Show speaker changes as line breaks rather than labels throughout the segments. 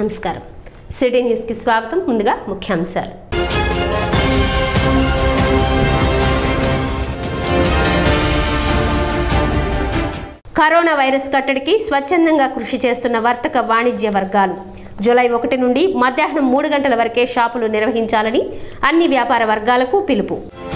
నమస్కారం సిటీ న్యూస్కి స్వాగతం ముందుగా ముఖ్యాంశాలు కరోనా వైరస్ కట్టడికి స్వచ్ఛందంగా కృషి చేస్తున్న వర్తక వాణిజ్య వర్గాలు జూలై ఒకటి నుండి మధ్యాహ్నం మూడు గంటల వరకే షాపులు నిర్వహించాలని అన్ని వ్యాపార వర్గాలకు పిలుపు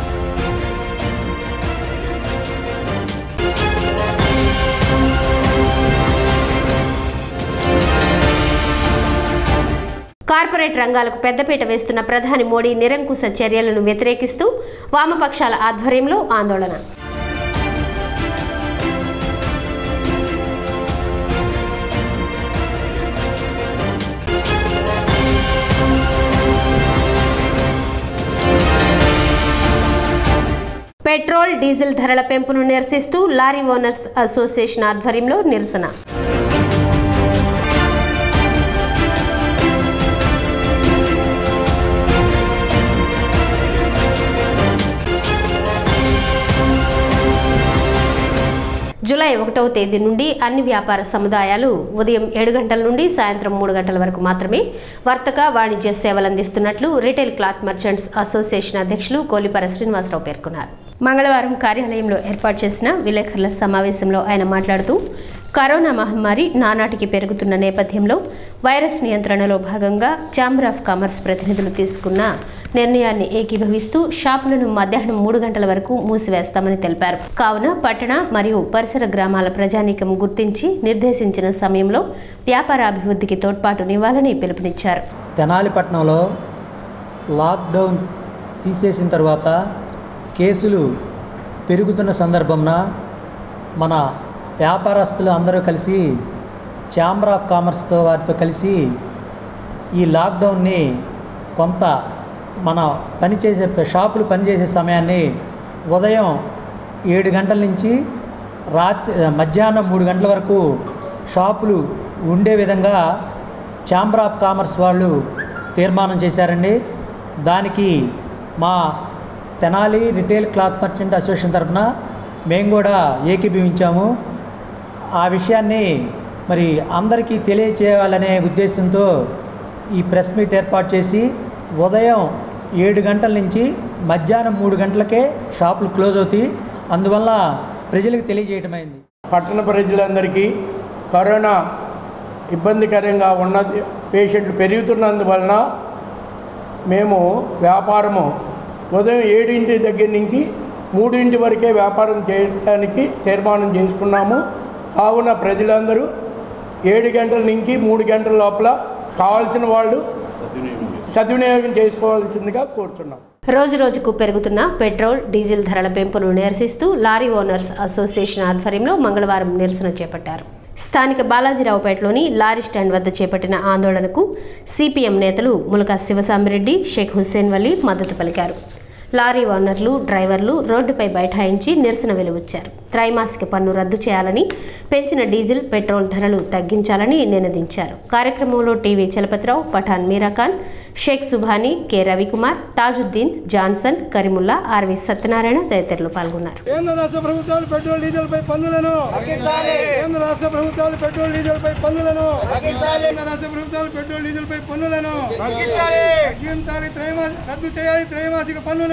కార్పొరేట్ రంగాలకు పెద్దపీట వేస్తున్న ప్రధాని మోడీ నిరంకుశ చర్యలను వ్యతిరేకిస్తూ వామపక్షాల ఆధ్వర్యంలో ఆందోళన పెట్రోల్ డీజిల్ ధరల పెంపును నిరసిస్తూ లారీ ఓనర్స్ అసోసియేషన్ ఆధ్వర్యంలో నిరసన జూలై ఒకటవ తేదీ నుండి అన్ని వ్యాపార సముదాయాలు ఉదయం ఏడు గంటల నుండి సాయంత్రం మూడు గంటల వరకు మాత్రమే వర్తక వాణిజ్య సేవలు అందిస్తున్నట్లు రిటైల్ క్లాత్ మర్చెంట్స్ అసోసియేషన్ అధ్యక్షులు కోలిపర శ్రీనివాసరావు పేర్కొన్నారు మంగళవారం కార్యాలయంలో ఏర్పాటు చేసిన విలేకరుల సమావేశంలో ఆయన మాట్లాడుతూ కరోనా మహమ్మారి నానాటికి పెరుగుతున్న నేపథ్యంలో వైరస్ నియంత్రణలో భాగంగా ఛాంబర్ ఆఫ్ కామర్స్ ప్రతినిధులు తీసుకున్న నిర్ణయాన్ని ఏకీభవిస్తూ షాపులను మధ్యాహ్నం మూడు గంటల వరకు మూసివేస్తామని తెలిపారు కావున పట్టణ మరియు పరిసర గ్రామాల ప్రజానీకం గుర్తించి నిర్దేశించిన సమయంలో వ్యాపార అభివృద్ధికి తోడ్పాటునివ్వాలని పిలుపునిచ్చారు
తెనాలి పట్టణంలో లాక్డౌన్ తీసేసిన తర్వాత కేసులు పెరుగుతున్న సందర్భంన మన వ్యాపారస్తులు అందరూ కలిసి ఛాంబర్ ఆఫ్ కామర్స్తో వారితో కలిసి ఈ లాక్డౌన్ని కొంత మన పనిచేసే షాపులు పనిచేసే సమయాన్ని ఉదయం ఏడు గంటల నుంచి రాత్రి మధ్యాహ్నం మూడు గంటల వరకు షాపులు ఉండే విధంగా ఛాంబర్ ఆఫ్ కామర్స్ వాళ్ళు తీర్మానం చేశారండి దానికి మా Tenali retail cloth merchant association తరఫున మేము కూడా ఏకీభవించాము ఆ విషయాన్ని మరి అందరికీ తెలియచేయాలనే ఉద్దేశంతో ఈ ప్రెస్ మీట్ ఏర్పాటు చేసి ఉదయం ఏడు గంటల నుంచి మధ్యాహ్నం మూడు గంటలకే షాపులు క్లోజ్ అవుతాయి అందువల్ల ప్రజలకు తెలియజేయటమైంది
పట్టణ ప్రజలందరికీ కరోనా ఇబ్బందికరంగా ఉన్న పేషెంట్లు పెరుగుతున్నందువలన మేము వ్యాపారము ఉదయం ఏడింటి దగ్గర నుంచి మూడింటి వరకే వ్యాపారం చేయడానికి తీర్మానం చేసుకున్నాము కావున ప్రజలందరూ ఏడు గంటల నుంచి మూడు గంటల లోపల కావాల్సిన వాళ్ళు సద్వినియోగం చేసుకోవాల్సిందిగా కోరుతున్నాం
రోజు రోజుకు పెరుగుతున్న పెట్రోల్ డీజిల్ ధరల పెంపును నిరసిస్తూ లారీ ఓనర్స్ అసోసియేషన్ ఆధ్వర్యంలో మంగళవారం నిరసన చేపట్టారు స్థానిక బాలాజీరావుపేటలోని లారీ స్టాండ్ వద్ద చేపట్టిన ఆందోళనకు సిపిఎం నేతలు ములకా శివసామిరెడ్డి షేక్ హుస్సేన్ వలీ మద్దతు పలికారు లారీ ఓనర్లు డ్రైవర్లు రోడ్డుపై బైఠాయించి నిరసన వెలువచ్చారు త్రైమాసిక పన్ను రద్దు చేయాలని పెంచిన డీజిల్ పెట్రోల్ ధరలు తగ్గించాలని నినదించారు కార్యక్రమంలో T V Chalapathirao Pathan Meera Khan Sheikh Subhani K Ravikumar Tajuddin Johnson Karimulla R V Satyanarayana తదితరులు పాల్గొన్నారు
కేంద్ర రాష్ట్ర ప్రభుత్వాలు పెట్రోల్ డీజిల్ పై పన్నులను కేంద్ర రాష్ట్ర ప్రభుత్వాలు పెట్రోల్ డీజిల్ పై పన్నులను కేంద్ర రాష్ట్ర ప్రభుత్వాలు పెట్రోల్ డీజిల్ పై పన్నులను తగ్గించాలి త్రైమాస రద్దు చేయాలి త్రైమాసిక పన్నును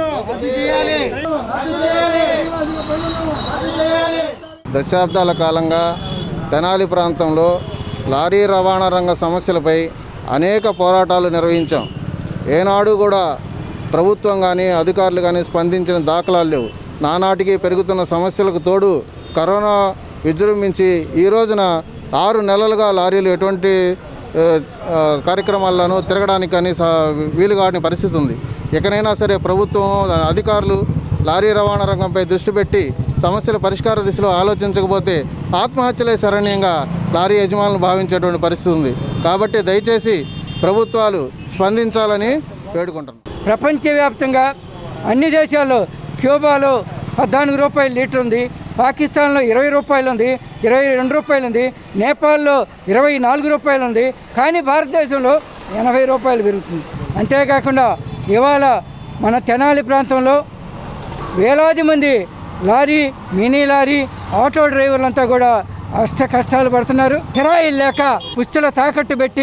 దశాబ్దాల కాలంగా తెనాలి ప్రాంతంలో లారీ రవాణా రంగ సమస్యలపై అనేక పోరాటాలు నిర్వహించాం ఏనాడు కూడా ప్రభుత్వం కానీ అధికారులు కానీ స్పందించిన దాఖలాలు లేవు నానాటికి పెరుగుతున్న సమస్యలకు తోడు కరోనా విజృంభించి ఈ రోజున ఆరు నెలలుగా లారీలు ఎటువంటి ఆ, ఆ, కార్యక్రమాలను తిరగడానికి కానీ సా- వీలు కాని పరిస్థితి ఉంది ఎక్కడైనా సరే ప్రభుత్వం అధికారులు లారీ రవాణా రంగంపై దృష్టి పెట్టి సమస్యల పరిష్కార దిశలో ఆలోచించకపోతే ఆత్మహత్యలే శరణ్యంగా లారీ యజమానులు భావించేటువంటి పరిస్థితి ఉంది కాబట్టి దయచేసి ప్రభుత్వాలు స్పందించాలని వేడుకుంటున్నాను
ప్రపంచవ్యాప్తంగా అన్ని దేశాల్లో క్యూబాలో పద్నాలుగు రూపాయలు లీటర్ ఉంది పాకిస్తాన్లో ఇరవై రూపాయలు ఉంది ఇరవై రెండు రూపాయలు ఉంది నేపాల్లో ఇరవై నాలుగు రూపాయలు ఉంది కానీ భారతదేశంలో ఎనభై రూపాయలు పెరుగుతుంది అంతేకాకుండా ఇవాళ మన తెనాలి ప్రాంతంలో వేలాది మంది లారీ మినీ లారీ ఆటో డ్రైవర్లంతా కూడా అష్ట కష్టాలు పడుతున్నారు కిరాయిలు లేక పుస్తుల తాకట్టు పెట్టి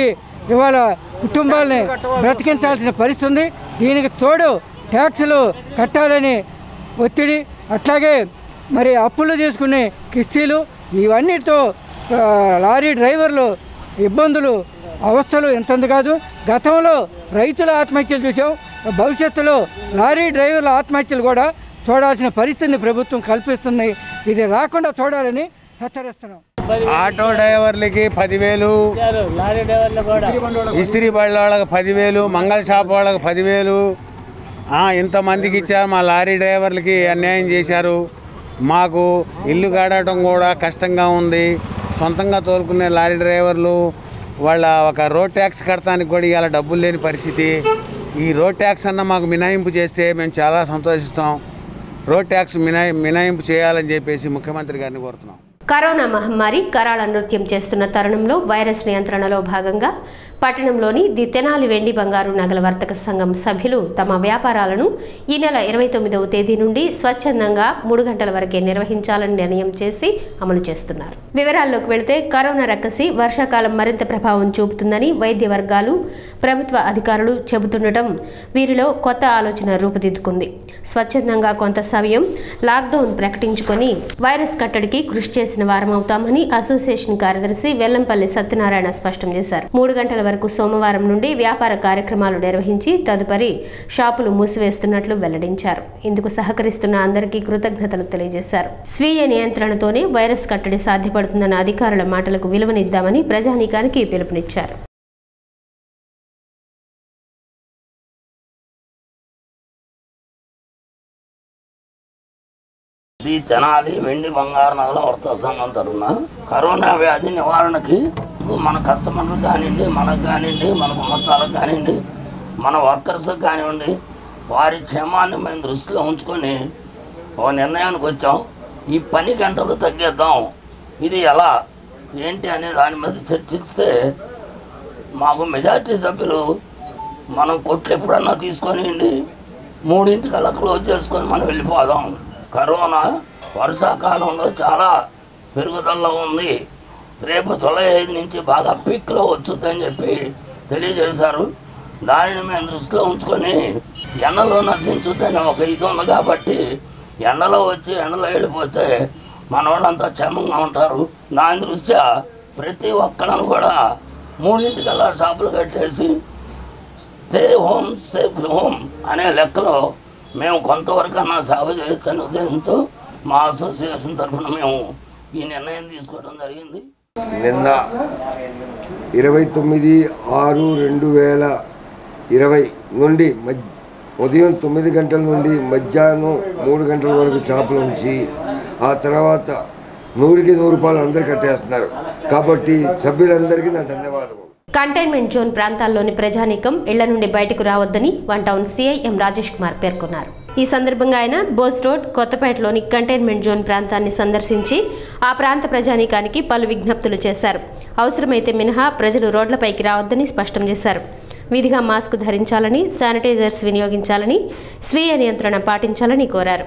ఇవాళ కుటుంబాలని బ్రతికించాల్సిన పరిస్థితి ఉంది దీనికి తోడు ట్యాక్సులు కట్టాలని ఒత్తిడి అట్లాగే మరి అప్పులు చేసుకునే కిస్తీలు ఇవన్నిటితో ఆ, లారీ డ్రైవర్లు ఇబ్బందులు అవస్థలు ఎంతంది కాదు గతంలో రైతుల ఆత్మహత్యలు చూసాం భవిష్యత్తులో లారీ డ్రైవర్ల ఆత్మహత్యలు కూడా చూడాల్సిన పరిస్థితిని ప్రభుత్వం కల్పిస్తుంది ఇది రాకుండా చూడాలని హెచ్చరిస్తున్నాం
ఆటో డ్రైవర్లకి పదివేలు ఇస్త్రీ బళ్ళ వాళ్ళకి పదివేలు మంగళ షాప్ వాళ్ళకి పదివేలు ఆ, ఇంతమందికి ఇచ్చారు మా లారీ డ్రైవర్లకి అన్యాయం చేశారు మాకు ఇల్లు గడటం కూడా కష్టంగా ఉంది సొంతంగా తోలుకునే లారీ డ్రైవర్లు వాళ్ళ ఒక రోడ్ ట్యాక్స్ కడతానికి కూడా ఇవాళ డబ్బులు లేని పరిస్థితి ఈ రోడ్ ట్యాక్స్ అన్న మాకు మినహాయింపు చేస్తే మేము చాలా సంతోషిస్తాం రోడ్ ట్యాక్స్ మినహా మినహాయింపు చేయాలని చెప్పేసి ముఖ్యమంత్రి గారిని కోరుతున్నాం
కరోనా మహమ్మారి కరాళ నృత్యం చేస్తున్న తరుణంలో వైరస్ నియంత్రణలో భాగంగా పట్టణంలోని ది తెనాలి వెండి బంగారు నగల వర్తక సంఘం సభ్యులు తమ వ్యాపారాలను ఈ నెల ఇరవై తొమ్మిదవ తేదీ నుండి స్వచ్ఛందంగా మూడు గంటల వరకే నిర్వహించాలని నిర్ణయం చేసి అమలు చేస్తున్నారు వివరాల్లోకి వెళితే కరోనా రక్కసి వర్షాకాలం మరింత ప్రభావం చూపుతుందని వైద్య వర్గాలు ప్రభుత్వ అధికారులు చెబుతుండటం వీరిలో కొత్త ఆలోచన రూపుదిద్దుకుంది స్వచ్ఛందంగా కొంత సమయం లాక్డౌన్ ప్రకటించుకొని వైరస్ కట్టడికి కృషి చేసిన వారమవుతామని అసోసియేషన్ కార్యదర్శి వెల్లంపల్లి సత్యనారాయణ స్పష్టం చేశారు మూడు గంటల వరకు సోమవారం నుండి వ్యాపార కార్యక్రమాలు నిర్వహించి తదుపరి షాపులు మూసివేస్తున్నట్లు వెల్లడించారు ఇందుకు సహకరిస్తున్న అందరికీ కృతజ్ఞతలు తెలియజేశారు స్వీయ నియంత్రణతోనే వైరస్ కట్టడి సాధ్యపడుతుందన్న అధికారుల మాటలకు విలువనిద్దామని ప్రజానీకానికి పిలుపునిచ్చారు
ఇది తెనాలి వెండి బంగారు నగల వర్తక సంఘం తరఫున కరోనా వ్యాధి నివారణకి మన కస్టమర్లు కానివ్వండి మనకు కానివ్వండి మన గుమ్మస్తాలకు కానివ్వండి మన వర్కర్స్ కానివ్వండి వారి క్షేమాన్ని మేము దృష్టిలో ఉంచుకొని ఓ నిర్ణయానికి వచ్చాం ఈ పని గంటలు తగ్గిద్దాం ఇది ఎలా ఏంటి అనే దాని మీద చర్చిస్తే మాకు మెజార్టీ సభ్యులు మనం కొట్లు ఎప్పుడన్నా తీసుకొనియండి మూడింటికల్లా క్లోజ్ చేసుకొని మనం వెళ్ళిపోదాం కరోనా వర్షాకాలంలో చాలా పెరుగుదలలో ఉంది రేపు జూలై ఐదు నుంచి బాగా పీక్లో వచ్చుద్దని చెప్పి తెలియజేశారు దానిని మేము దృష్టిలో ఉంచుకొని ఎండలో నశించుద్దని ఒక ఇది ఉంది కాబట్టి ఎండలో వచ్చి ఎండలో వెళ్ళిపోతే మన వాళ్ళంతా క్షేమంగా ఉంటారు దాని దృష్ట్యా ప్రతి ఒక్కళ్ళను కూడా మూడింటికల్లా షాపులు కట్టేసి స్టే హోమ్ సేఫ్ హోమ్ అనే లెక్కలో మేము కొంతవరకన్నా సేవ చేయొచ్చనే ఉద్దేశంతో మా అసోసియేషన్ తరఫున మేము ఈ నిర్ణయం తీసుకోవడం జరిగింది
నిన్న ఇరవై తొమ్మిది ఆరు రెండు వేల ఇరవై నుండి మధ్య ఉదయం తొమ్మిది గంటల నుండి మధ్యాహ్నం మూడు గంటల వరకు చేపలు ఉంచి ఆ తర్వాత నూరుకి నూరు రూపాయలు అందరు కట్టేస్తున్నారు కాబట్టి సభ్యులందరికీ నా ధన్యవాదములు
కంటైన్మెంట్ జోన్ ప్రాంతాల్లోని ప్రజానీకం ఇళ్ల నుండి బయటకు రావద్దని one town CI M Rajesh Kumar పేర్కొన్నారు ఈ సందర్భంగా ఆయన బోస్ రోడ్ కొత్తపేటలోని కంటైన్మెంట్ జోన్ ప్రాంతాన్ని సందర్శించి ఆ ప్రాంత ప్రజానీకానికి పలు విజ్ఞప్తులు చేశారు అవసరమైతే మినహా ప్రజలు రోడ్లపైకి రావద్దని స్పష్టం చేశారు విధిగా మాస్క్ ధరించాలని శానిటైజర్స్ వినియోగించాలని స్వీయ నియంత్రణ పాటించాలని కోరారు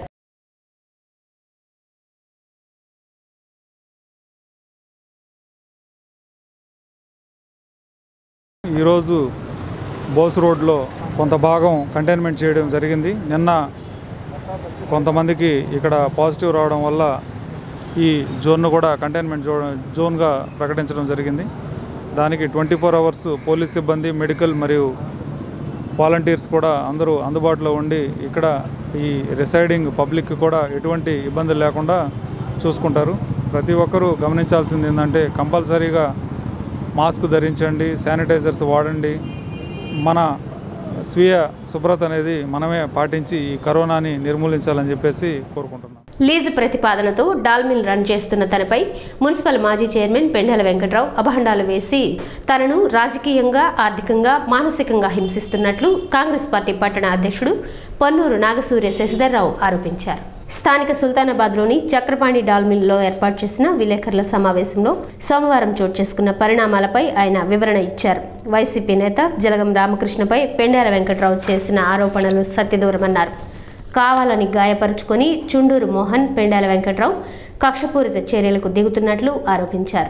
ఈరోజు బోస్ రోడ్లో కొంత భాగం కంటైన్మెంట్ చేయడం జరిగింది నిన్న కొంతమందికి ఇక్కడ పాజిటివ్ రావడం వల్ల ఈ జోన్ను కూడా కంటైన్మెంట్ జో జోన్గా ప్రకటించడం జరిగింది దానికి ట్వంటీ ఫోర్ అవర్స్ పోలీస్ సిబ్బంది మెడికల్ మరియు వాలంటీర్స్ కూడా అందరూ అందుబాటులో ఉండి ఇక్కడ ఈ రిసైడింగ్ పబ్లిక్ కూడా ఎటువంటి ఇబ్బందులు లేకుండా చూసుకుంటారు ప్రతి ఒక్కరూ గమనించాల్సింది ఏంటంటే కంపల్సరీగా మాస్క్ ధరించండి శానిటైజర్స్ వాడండి మన స్వీయ శుభ్రత అనేది మనమే పాటించి ఈ కరోనాని నిర్మూలించాలని చెప్పేసి కోరుకుంటున్నాం
లీజు ప్రతిపాదనతో డాల్మిల్ రన్ చేస్తున్న తనపై మున్సిపల్ మాజీ చైర్మన్ పెండెల వెంకట్రావు అభాండాలు వేసి తనను రాజకీయంగా ఆర్థికంగా మానసికంగా హింసిస్తున్నట్లు కాంగ్రెస్ పార్టీ పట్టణ అధ్యక్షుడు పొన్నూరు నాగసూర్య శశిధర్రావు ఆరోపించారు స్థానిక సుల్తానాబాద్లోని చక్రపాణి డాల్మిల్లో ఏర్పాటు చేసిన విలేకరుల సమావేశంలో సోమవారం చోటు చేసుకున్న పరిణామాలపై ఆయన వివరణ ఇచ్చారు వైసీపీ నేత జలగం రామకృష్ణపై పెండేల వెంకట్రావు చేసిన ఆరోపణలు సత్యదూరమన్నారు కావాలని గాయపరుచుకొని చుండూరు మోహన్ పెండాల వెంకట్రావు కక్షపూరిత చర్యలకు దిగుతున్నట్లు ఆరోపించారు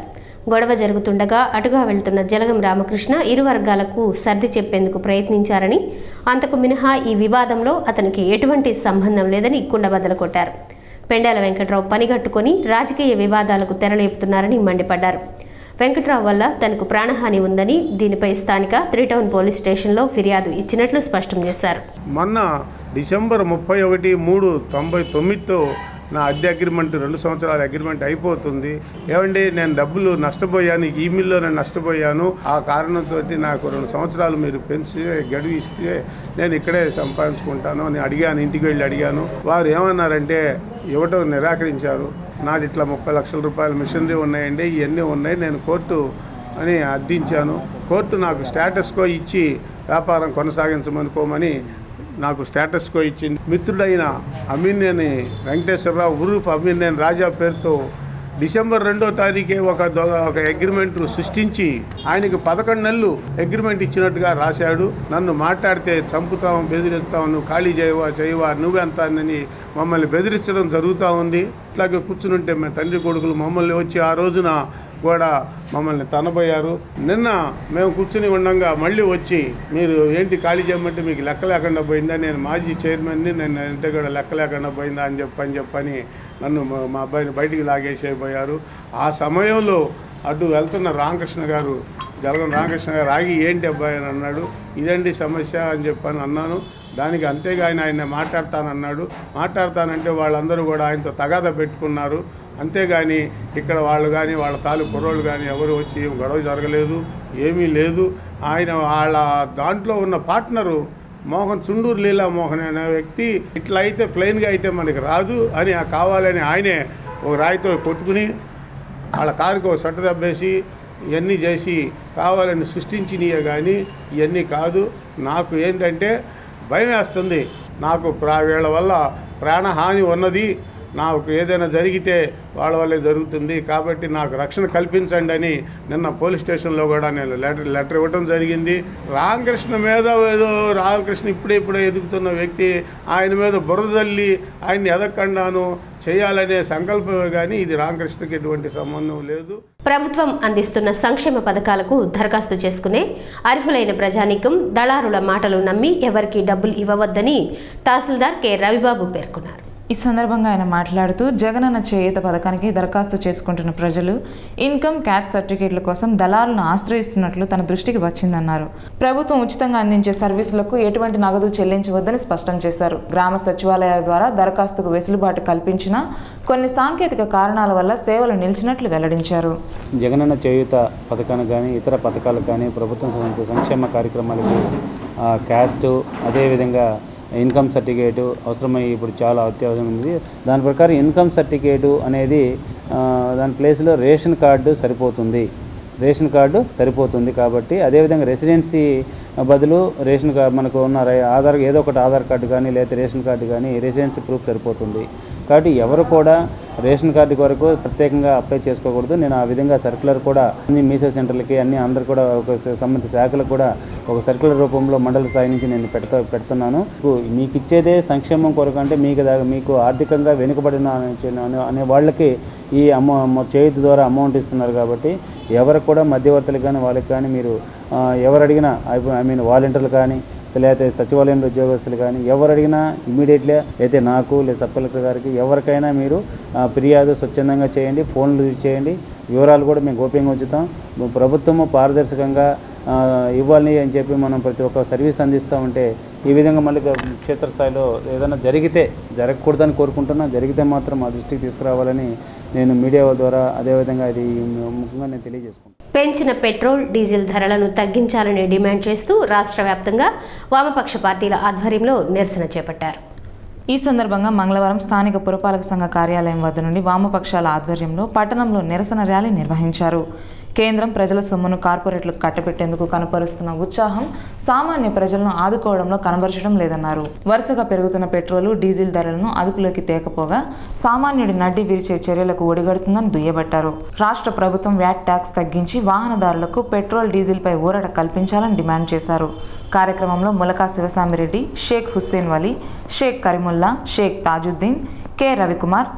గొడవ జరుగుతుండగా అటుగా వెళ్తున్న జలగం రామకృష్ణ ఇరు వర్గాలకు సర్ది చెప్పేందుకు ప్రయత్నించారని అంతకు మినహా ఈ వివాదంలో అతనికి ఎటువంటి సంబంధం లేదని కుండబద్దలు కొట్టారు పెండాల వెంకట్రావు పనిగట్టుకొని రాజకీయ వివాదాలకు తెరలేపుతున్నారని మండిపడ్డారు వెంకట్రావు వల్ల తనకు ప్రాణహాని ఉందని దీనిపై స్థానిక త్రీ టౌన్ పోలీస్ స్టేషన్లో ఫిర్యాదు ఇచ్చినట్లు స్పష్టం చేశారు
మొన్న డిసెంబర్ ముప్పై ఒకటి మూడు తొంభై తొమ్మిదితో నా అద్దె అగ్రిమెంట్ రెండు సంవత్సరాల అగ్రిమెంట్ అయిపోతుంది ఏమండి నేను డబ్బులు నష్టపోయాను ఈ మిల్లో నేను నష్టపోయాను ఆ కారణంతో నాకు రెండు సంవత్సరాలు మీరు పెంచి గడువు ఇస్తే నేను ఇక్కడే సంపాదించుకుంటాను అని అడిగాను ఇంటికి వెళ్ళి అడిగాను వారు ఏమన్నారంటే ఇవ్వటం నిరాకరించారు నాది ఇట్లా ముప్పై లక్షల రూపాయల మిషనరీ ఉన్నాయండి ఇవన్నీ ఉన్నాయి నేను కోర్టు అని అర్థించాను కోర్టు నాకు స్టేటస్ కో ఇచ్చి వ్యాపారం కొనసాగించమనుకోమని నాకు స్టేటస్ కో ఇచ్చింది మిత్రుడైన అమీనేని వెంకటేశ్వరరావు ఉరూపు అమీనేని రాజా పేరుతో డిసెంబర్ రెండో తారీఖే ఒక దొ- ఒక అగ్రిమెంట్ సృష్టించి ఆయనకి పదకొండు నెలలు అగ్రిమెంట్ ఇచ్చినట్టుగా రాశాడు నన్ను మాట్లాడితే చంపుతాం బెదిరిస్తాం నువ్వు ఖాళీ చేయవా చేయవా నువ్వెంత అని మమ్మల్ని బెదిరించడం జరుగుతూ ఉంది ఇట్లాగే కూర్చునుంటే మేము తండ్రి కొడుకులు మమ్మల్ని వచ్చి ఆ రోజున కూడా మమ్మల్ని తనబోయారు నిన్న మేము కూర్చుని ఉండగా మళ్ళీ వచ్చి మీరు ఏంటి ఖాళీ చేయమంటే మీకు లెక్క లేకుండా పోయిందా నేను మాజీ చైర్మన్ని నేను అంటే కూడా లెక్క లేకుండా పోయిందా అని చెప్పని చెప్పని నన్ను మా- మా అబ్బాయిని బయటికి లాగేసేయబోయారు ఆ సమయంలో అటు వెళ్తున్న రామకృష్ణ గారు జలగం రామకృష్ణ గారు ఆగి ఏంటి అబ్బాయి అని అన్నాడు ఇదండి సమస్య అని చెప్పని అన్నాను దానికి అంతేగాని ఆయన మాట్లాడతానన్నాడు మాట్లాడతానంటే వాళ్ళందరూ కూడా ఆయనతో తగాద పెట్టుకున్నారు అంతేగాని ఇక్కడ వాళ్ళు కానీ వాళ్ళ తాలూకు కుర్రోళ్ళు కానీ ఎవరు వచ్చి ఏం గొడవ జరగలేదు ఏమీ లేదు ఆయన వాళ్ళ దాంట్లో ఉన్న పార్ట్నరు మోహన్ చుండూరు లీలా మోహన్ అనే వ్యక్తి ఇట్లా అయితే ప్లెయిన్గా అయితే మనకి రాదు అని ఆ కావాలని ఆయనే ఒక రాయితో కొట్టుకుని వాళ్ళ కారుకు ఒక సొట్ట దెబ్బేసి ఇవన్నీ చేసి కావాలని సృష్టించినయే కానీ ఇవన్నీ కాదు నాకు ఏంటంటే భయం వేస్తుంది నాకు ప్రా వీళ్ళ వల్ల ప్రాణహాని ఉన్నది నాకు ఏదైనా జరిగితే వాళ్ళ వల్లే జరుగుతుంది కాబట్టి నాకు రక్షణ కల్పించండి అని నిన్న పోలీస్ స్టేషన్లో కూడా నేను లెటర్ లెటర్ ఇవ్వడం జరిగింది రామకృష్ణ మీద ఏదో రామకృష్ణ ఇప్పుడే ఇప్పుడే ఎదుగుతున్న వ్యక్తి ఆయన మీద బురద తల్లి ఆయన్ని ఎదగకుండాను చేయాలనే సంకల్పమే కానీ ఇది రామకృష్ణకి ఎటువంటి సంబంధం లేదు
ప్రభుత్వం అందిస్తున్న సంక్షేమ పథకాలకు దరఖాస్తు చేసుకునే అర్హులైన ప్రజానీకం దళారుల మాటలు నమ్మి ఎవరికీ డబ్బులు ఇవ్వవద్దని తహసీల్దార్ కె రవిబాబు పేర్కొన్నారు
ఈ సందర్భంగా ఆయన మాట్లాడుతూ జగనన్న చేయూత పథకానికి దరఖాస్తు చేసుకుంటున్న ప్రజలు ఇన్కమ్ క్యాష్ సర్టిఫికేట్ల కోసం దళారులను ఆశ్రయిస్తున్నట్లు తన దృష్టికి వచ్చిందన్నారు ప్రభుత్వం ఉచితంగా అందించే సర్వీసులకు ఎటువంటి నగదు చెల్లించవద్దని స్పష్టం చేశారు గ్రామ సచివాలయాల ద్వారా దరఖాస్తుకు వెసులుబాటు కల్పించినా కొన్ని సాంకేతిక కారణాల వల్ల సేవలు నిలిచినట్లు వెల్లడించారు
జగనన్న చేయూత పథకానికి కానీ ఇతర పథకాలకు కానీ ప్రభుత్వం సంబంధించిన సంక్షేమ కార్యక్రమాలకి ఆ, క్యాస్ట్ అదేవిధంగా ఇన్కమ్ సర్టిఫికేటు అవసరమై ఇప్పుడు చాలా అత్యవసరం ఉంది దాని ప్రకారం ఇన్కమ్ సర్టిఫికేటు అనేది ఆ, దాని ప్లేస్లో రేషన్ కార్డు సరిపోతుంది రేషన్ కార్డు సరిపోతుంది కాబట్టి అదేవిధంగా రెసిడెన్సీ బదులు రేషన్ కార్డు మనకు ఉన్న రే- ఆధార్ ఏదో ఒకటి ఆధార్ కార్డు కానీ లేదా రేషన్ కార్డు కానీ రెసిడెన్సీ ప్రూఫ్ సరిపోతుంది కాబట్టి ఎవరు కూడా రేషన్ కార్డు కొరకు ప్రత్యేకంగా అప్లై చేసుకోకూడదు నేను ఆ విధంగా సర్క్యులర్ కూడా అన్ని మీసో సెంటర్లకి అన్ని అందరు కూడా ఒక స- సంబంధిత శాఖలకు కూడా ఒక సర్క్యులర్ రూపంలో మండల స్థాయి నుంచి నేను పెడతా పెడుతున్నాను మీకు- మీకు ఇచ్చేదే సంక్షేమం కొరకు అంటే మీకు దా- మీకు ఆర్థికంగా వెనుకబడిన అనే- అనే- అనే వాళ్ళకి ఈ అమౌ అమౌ- చేతి ద్వారా అమౌంట్ ఇస్తున్నారు కాబట్టి ఎవరికి కూడా మధ్యవర్తులకు కానీ వాళ్ళకి కానీ మీరు ఆ, ఎవరు అడిగినా ఐ మీన్ వాలంటీర్లు కానీ లేకపోతే సచివాలయంలో ఉద్యోగస్తులు కానీ ఎవరు అడిగినా ఇమీడియట్లీ అయితే నాకు లేదా సబ్ కలెక్టర్ గారికి ఎవరికైనా మీరు ఆ, ఫిర్యాదు స్వచ్ఛందంగా చేయండి ఫోన్లు చేయండి వివరాలు కూడా మేము గోప్యంగా ఉంచుతాం ప్రభుత్వము పారదర్శకంగా ఆ, ఇవ్వాలి అని చెప్పి మనం ప్రతి ఒక్క సర్వీస్ అందిస్తూ ఉంటే ఈ విధంగా మళ్ళీ క్షేత్రస్థాయిలో ఏదైనా జరిగితే జరగకూడదని కోరుకుంటున్నా జరిగితే మాత్రం మా దృష్టికి తీసుకురావాలని నేను మీడియా ద్వారా అదేవిధంగా ఇది ముఖ్యంగా నేను తెలియజేసుకుంటాను
పెంచిన పెట్రోల్ డీజిల్ ధరలను తగ్గించాలని డిమాండ్ చేస్తూ రాష్ట్ర వ్యాప్తంగా వామపక్ష పార్టీల ఆధ్వర్యంలో నిరసన చేపట్టారు
ఈ సందర్భంగా మంగళవారం స్థానిక పురపాలక సంఘ కార్యాలయం వద్ద నుండి వామపక్షాల ఆధ్వర్యంలో పట్టణంలో నిరసన ర్యాలీ నిర్వహించారు కేంద్రం ప్రజల సొమ్మును కార్పొరేట్లకు కట్టబెట్టేందుకు కనపరుస్తున్న ఉత్సాహం సామాన్య ప్రజలను ఆదుకోవడంలో కనబరచడం లేదన్నారు వరుసగా పెరుగుతున్న పెట్రోలు డీజిల్ ధరలను అదుపులోకి తేకపోగా సామాన్యుడి నడ్డి విరిచే చర్యలకు ఒడిగడుతుందని దుయ్యబట్టారు రాష్ట్ర ప్రభుత్వం వ్యాట్ ట్యాక్స్ తగ్గించి వాహనదారులకు పెట్రోల్ డీజిల్పై ఊరట కల్పించాలని డిమాండ్ చేశారు కార్యక్రమంలో Mulaka Sivasamireddy Sheikh Hussain Vali Sheikh Karimulla Sheikh Tajuddin K Ravikumar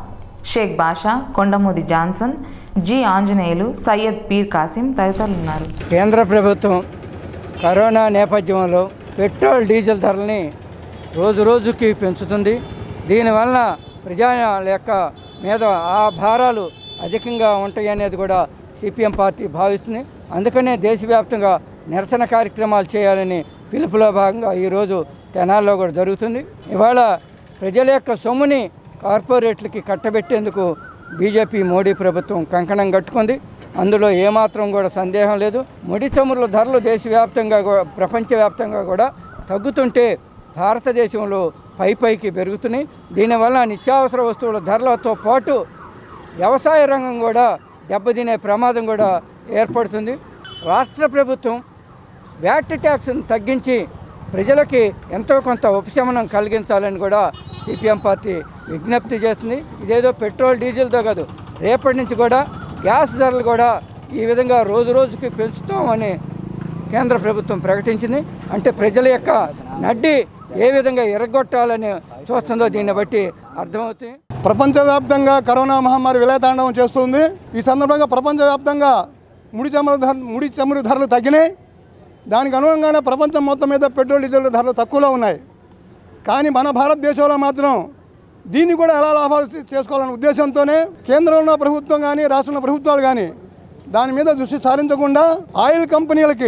Sheikh Basha Kondamudi Johnson G Anjaneyulu Syed Peer Kasim తదితరులు ఉన్నారు
కేంద్ర ప్రభుత్వం కరోనా నేపథ్యంలో పెట్రోల్ డీజిల్ ధరల్ని రోజు రోజుకి పెంచుతుంది దీనివల్ల ప్రజల యొక్క మీద ఆ భారాలు అధికంగా ఉంటాయి అనేది కూడా సిపిఎం పార్టీ భావిస్తుంది అందుకనే దేశవ్యాప్తంగా నిరసన కార్యక్రమాలు చేయాలని పిలుపులో భాగంగా ఈరోజు తెనాల్లో కూడా జరుగుతుంది ఇవాళ ప్రజల యొక్క సొమ్ముని కార్పొరేట్లకి కట్టబెట్టేందుకు బీజేపీ మోడీ ప్రభుత్వం కంకణం కట్టుకుంది అందులో ఏమాత్రం కూడా సందేహం లేదు ముడి చమురుల ధరలు దేశవ్యాప్తంగా కూ- ప్రపంచవ్యాప్తంగా కూడా తగ్గుతుంటే భారతదేశంలో పై పైకి పెరుగుతున్నాయి దీనివల్ల నిత్యావసర వస్తువుల ధరలతో పాటు వ్యవసాయ రంగం కూడా దెబ్బతినే ప్రమాదం కూడా ఏర్పడుతుంది రాష్ట్ర ప్రభుత్వం వ్యాట్ ట్యాక్స్ను తగ్గించి ప్రజలకి ఎంతో కొంత ఉపశమనం కలిగించాలని కూడా సిపిఎం పార్టీ విజ్ఞప్తి చేస్తుంది ఇదేదో పెట్రోల్ డీజిల్తో కాదు రేపటి నుంచి కూడా గ్యాస్ ధరలు కూడా ఈ విధంగా రోజు రోజుకి పెంచుతామని కేంద్ర ప్రభుత్వం ప్రకటించింది అంటే ప్రజల యొక్క నడ్డి ఏ విధంగా ఎరగొట్టాలని చూస్తుందో దీన్ని బట్టి అర్థమవుతుంది
ప్రపంచవ్యాప్తంగా కరోనా మహమ్మారి విలయతాండవం చేస్తుంది ఈ సందర్భంగా ప్రపంచవ్యాప్తంగా ముడి చమురు ధర ముడి చమురు ధరలు తగ్గినాయి దానికి అనుగుణంగానే ప్రపంచం మొత్తం మీద పెట్రోల్ డీజిల్ ధరలు తక్కువలో ఉన్నాయి కానీ మన భారతదేశంలో మాత్రం దీన్ని కూడా ఎలా లాభాలు చే- చేసుకోవాలనే ఉద్దేశంతోనే కేంద్రంలో ప్రభుత్వం కానీ రాష్ట్రంలో ప్రభుత్వాలు కానీ దాని మీద దృష్టి సారించకుండా ఆయిల్ కంపెనీలకి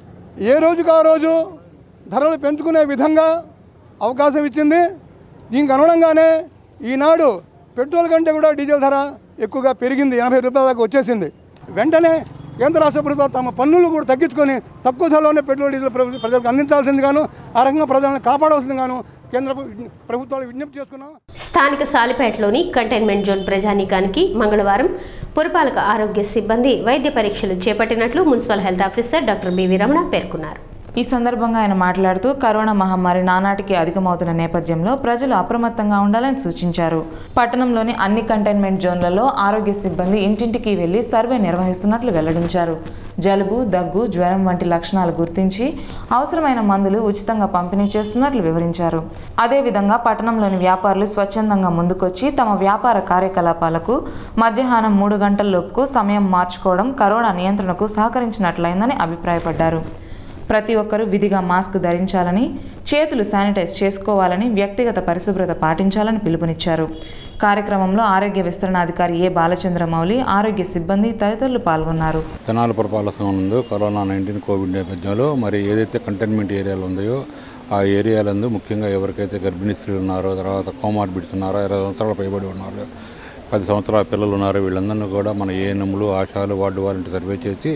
ఏ రోజుకు ఆ రోజు ధరలు పెంచుకునే విధంగా అవకాశం ఇచ్చింది దీనికి అనుగుణంగానే ఈనాడు పెట్రోల్ కంటే కూడా డీజిల్ ధర ఎక్కువగా పెరిగింది ఎనభై రూపాయల దాకా వచ్చేసింది వెంటనే కేంద్ర రాష్ట్ర ప్రభుత్వాలు తమ పన్నులు కూడా తగ్గించుకొని తక్కువ ధరలోనే పెట్రోల్ డీజిల్ ప్ర- ప్రజలకు అందించాల్సింది గాను ఆ రకంగా ప్రజలను కాపాడవలసింది గాను కేంద్ర ప్ర- ప్రభుత్వాలు విజ్ఞప్తి చేసుకున్నాం
స్థానిక సాలిపేటలోని కంటైన్మెంట్ జోన్ ప్రజానీకానికి మంగళవారం పురపాలక ఆరోగ్య సిబ్బంది వైద్య పరీక్షలు చేపట్టినట్లు municipal health officer doctor BV Ramana పేర్కొన్నారు
ఈ సందర్భంగా ఆయన మాట్లాడుతూ కరోనా మహమ్మారి నానాటికి అధికమవుతున్న నేపథ్యంలో ప్రజలు అప్రమత్తంగా ఉండాలని సూచించారు పట్టణంలోని అన్ని కంటైన్మెంట్ జోన్లలో ఆరోగ్య సిబ్బంది ఇంటింటికి వెళ్లి సర్వే నిర్వహిస్తున్నట్లు వెల్లడించారు జలుబు దగ్గు జ్వరం వంటి లక్షణాలు గుర్తించి అవసరమైన మందులు ఉచితంగా పంపిణీ చేస్తున్నట్లు వివరించారు అదేవిధంగా పట్టణంలోని వ్యాపారులు స్వచ్ఛందంగా ముందుకొచ్చి తమ వ్యాపార కార్యకలాపాలకు మధ్యాహ్నం మూడు గంటలలోపుకు సమయం మార్చుకోవడం కరోనా నియంత్రణకు సహకరించినట్లయిందని అభిప్రాయపడ్డారు ప్రతి ఒక్కరూ విధిగా మాస్క్ ధరించాలని చేతులు శానిటైజ్ చేసుకోవాలని వ్యక్తిగత పరిశుభ్రత పాటించాలని పిలుపునిచ్చారు కార్యక్రమంలో ఆరోగ్య విస్తరణాధికారి ఏ బాలచంద్ర మౌలి ఆరోగ్య సిబ్బంది తదితరులు పాల్గొన్నారు
తెనాలి పురపాలక సంఘం నందు కరోనా నైన్టీన్ కోవిడ్ నేపథ్యంలో మరి ఏదైతే కంటైన్మెంట్ ఏరియాలు ఉన్నాయో ఆ ఏరియాలందు ముఖ్యంగా ఎవరికైతే గర్భిణీ స్త్రీలు ఉన్నారో తర్వాత కోమార్బిడ్స్ ఉన్నారో ఇరవై సంవత్సరాల పైబడి ఉన్నారో పది సంవత్సరాల పిల్లలు ఉన్నారో వీళ్ళందరినీ కూడా మన ఏఎన్ఎంలు ఆశాలు వార్డు వాలంటీ సర్వే చేసి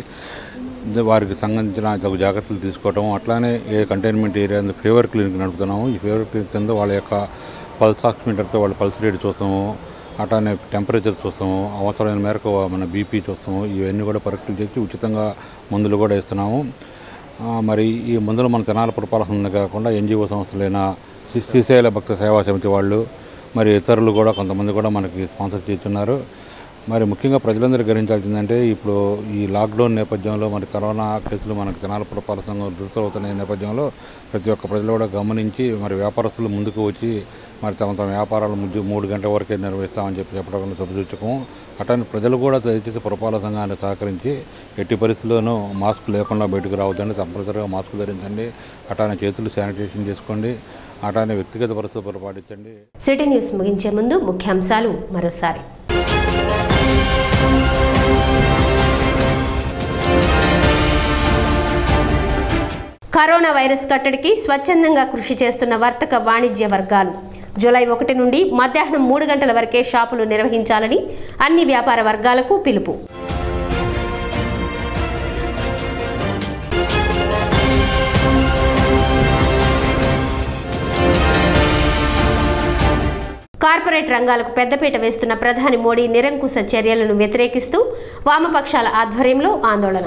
ద- వారికి సంబంధించిన తగు జాగ్రత్తలు తీసుకోవటం అట్లానే ఏ కంటైన్మెంట్ ఏరియా ఫీవర్ క్లినిక్ నడుపుతున్నాము ఈ ఫీవర్ క్లినిక్ కింద వాళ్ళ యొక్క పల్స్ ఆక్సిమీటర్తో వాళ్ళ పల్స్ రేట్ చూస్తాము అట్లానే టెంపరేచర్ చూస్తాము అవసరమైన మేరకు మన బీపీ చూస్తాము ఇవన్నీ కూడా పరీక్షలు చేసి ఉచితంగా మందులు కూడా ఇస్తున్నాము ఆ, మరి ఈ మందులు మన తెనాల పురపాలక కాకుండా ఎన్జిఓ సంస్థలైన శ్రీ- శ్రీశైల భక్త సేవా సమితి వాళ్ళు మరి ఇతరులు కూడా కొంతమంది కూడా మనకి స్పాన్సర్ చేస్తున్నారు మరి ముఖ్యంగా ప్రజలందరూ గ్రహించాల్సిందంటే ఇప్పుడు ఈ లాక్డౌన్ నేపథ్యంలో మరి కరోనా కేసులు మనకు తెనాల పురపాలక సంఘం దుర్తవుతున్న నేపథ్యంలో ప్రతి ఒక్క ప్రజలు కూడా గమనించి మరి వ్యాపారస్తులు ముందుకు వచ్చి మరి తమ తమ వ్యాపారాలు ముందు మూడు గంటల వరకే నిర్వహిస్తామని చెప్పి చెప్పడం శుభసూచకం అట్లానే ప్రజలు కూడా దయచేసి పురపాలక సంఘాన్ని సహకరించి ఎట్టి పరిస్థితుల్లోనూ మాస్క్ లేకుండా బయటకు రావద్దండి తప్పనిసరిగా మాస్క్ ధరించండి అట్లానే చేతులు శానిటైజేషన్ చేసుకోండి అట్లానే వ్యక్తిగత పరిస్థితులు పాటించండి
సిటీ న్యూస్ ముగించే ముందు ముఖ్యాంశాలు మరోసారి కరోనా వైరస్ కట్టడికి స్వచ్ఛందంగా కృషి చేస్తున్న వర్తక వాణిజ్య వర్గాలు జూలై ఒకటి నుండి మధ్యాహ్నం మూడు గంటల వరకే షాపులు నిర్వహించాలని అన్ని వ్యాపార వర్గాలకు పిలుపు కార్పొరేట్ రంగాలకు పెద్దపీట వేస్తున్న ప్రధాని మోడీ నిరంకుశ చర్యలను వ్యతిరేకిస్తూ వామపక్షాల ఆధ్వర్యంలో ఆందోళన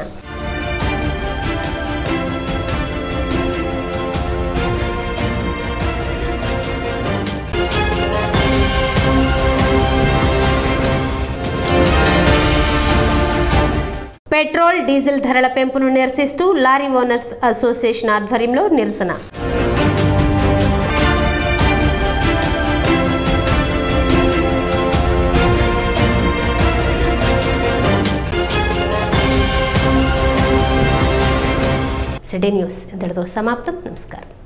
పెట్రోల్ డీజిల్ ధరల పెంపును నిరసిస్తూ లారీ ఓనర్స్ అసోసియేషన్ ఆధ్వర్యంలో నిరసన సిటీ న్యూస్ ఇంతటితో సమాప్తం నమస్కారం